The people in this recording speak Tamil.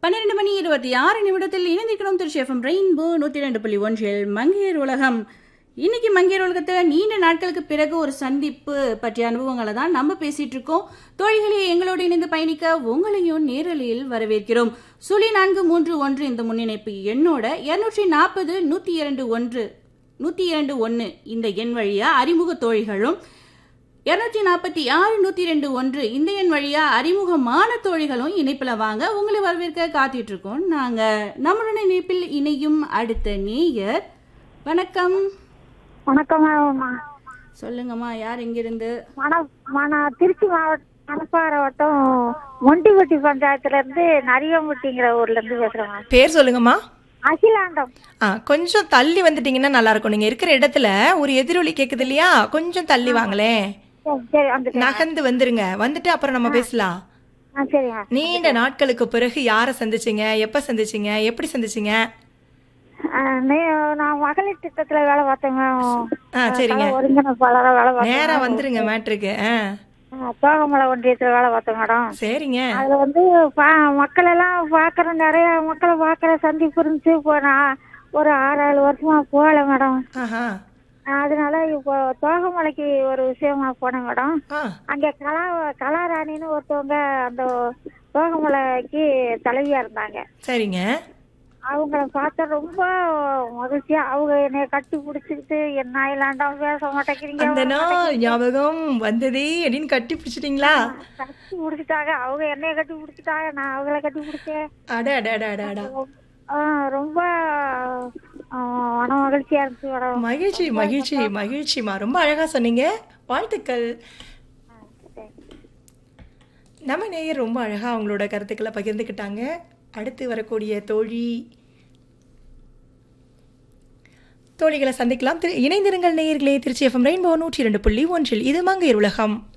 பன்னிரண்டு மணி இருபத்தி ஆறு நிமிடத்தில் இணைந்திருக்கிறோம் திருச்சி எஃப்எம் ரெயின்போ நூற்றி ரெண்டு புள்ளி ஒன்றில் மங்கையர் உலகம் இன்னைக்கு மங்கையர் உலகத்தில் நீண்ட நாட்களுக்கு பிறகு ஒரு சந்திப்பு பற்றிய அனுபவங்களை தான் நம்ம பேசிட்டு இருக்கோம் தோழிகளே எங்களோடு இணைந்து பயணிக்க உங்களையும் நேரலையில் வரவேற்கிறோம் சுழி நான்கு மூன்று ஒன்று இந்த முன்னிணைப்பு எண்ணோட இருநூற்றி நாற்பது நூற்றி இரண்டு ஒன்று நூற்றி இரண்டு ஒன்று இந்த எண் வழியா அறிமுக தோழிகளும் இருநூற்றி நாற்பத்தி ஆறு நூற்றி ரெண்டு ஒன்று இந்த எண் வழியா அறிமுகமான தோழிகளும் இணைப்பில் வாங்க உங்களை வரவேற்க காத்துட்டு இருக்கோம் நாங்கள் நம்மளுடைய இணைப்பில் இணையும் அடுத்த நேயர் வணக்கம் வணக்கம் சொல்லுங்கம்மா யார் எங்கிருந்து மண மண திருச்சி மாவட்டம் மணப்பாறை வட்டம் மொண்டிப்பட்டி பஞ்சாயத்துல இருந்து நரியம்பட்டிங்கிற ஊர்ல இருந்து பேசுறேன் பேர் சொல்லுங்கம்மா அகிலாண்டம் ஆ கொஞ்சம் தள்ளி வந்துட்டீங்கன்னா நல்லா இருக்கும் நீங்க இருக்கிற இடத்துல ஒரு எதிரொலி கேக்குது இல்லையா கொஞ்சம் தள்ளி வாங்களேன் சரி, சரி வந்துட்டேன் நகர்ந்து வந்துருங்க வந்துட்டு அப்புறம் நம்ம பேசலாம் ஆ சரிங்க நீண்ட நாட்களுக்கு பிறகு யாரை சந்திச்சீங்க எப்ப சந்திச்சீங்க எப்படி சந்திச்சீங்க ஆ, நே- நான் மகளிர் திட்டத்துல வேலை பார்த்தேங்க ஆ சரிங்க ஒருங்கிணைப்பாளரா வேலை பார்த்தேன் நேரா வந்துருங்க மேட்ருக்கு ஆ ஆ, தோகமலை ஒன்றியத்துல வேலை பார்த்தேன் மேடம் சரிங்க அதுல வந்து பா- மக்கள் எல்லாம் பாக்குற நிறைய மக்களை பாக்குற சந்திப்பு இருந்துச்சு இப்போ நான் ஒரு ஆறு ஏழு வருஷமா போகல மேடம் ஆஹா அதனால இப்போ தோகமலைக்கு ஒரு விஷயமா போனேன் மேடம் ஆ அங்க கலா கலாராணின்னு ஒருத்தவங்க அந்த தோகமலைக்கு தலைவியா இருந்தாங்க சரிங்க அவங்கள பார்த்தா ரொம்ப மகிழ்ச்சியா அவங்க என்னைய கட்டி பிடிச்சிக்கிட்டு என்ன இல்லாண்டாம் பேச மாட்டேங்கிறீங்க அந்த நாள் ஞாபகம் வந்ததே அப்படின்னு கட்டி பிடிச்சிட்டீங்களா கட்டி பிடிச்சிட்டாங்க அவங்க என்னைய கட்டி பிடிச்சிட்டாங்க நான் அவங்கள கட்டி பிடிச்சேன் அட அட அட அட அட ஆ, ரொம்ப ஆ, மன மகிழ்ச்சியா இருந்துச்சு மேடம் மகிழ்ச்சி மகிழ்ச்சி மகிழ்ச்சிமா ரொம்ப அழகா சொன்னீங்க வாழ்த்துக்கள் நம்ம நேயர் ரொம்ப அழகா அவங்களோட கருத்துக்களை பகிர்ந்துக்கிட்டாங்க அடுத்து வரக்கூடிய தோழி தோழிகளை சந்திக்கலாம் திரு- இணைந்திருங்கள் நேயர்களே திருச்சி எஃப்எம் ரெயின்போ நூற்றி இரண்டு புள்ளி ஒன்றில் இது மங்கையர் உலகம்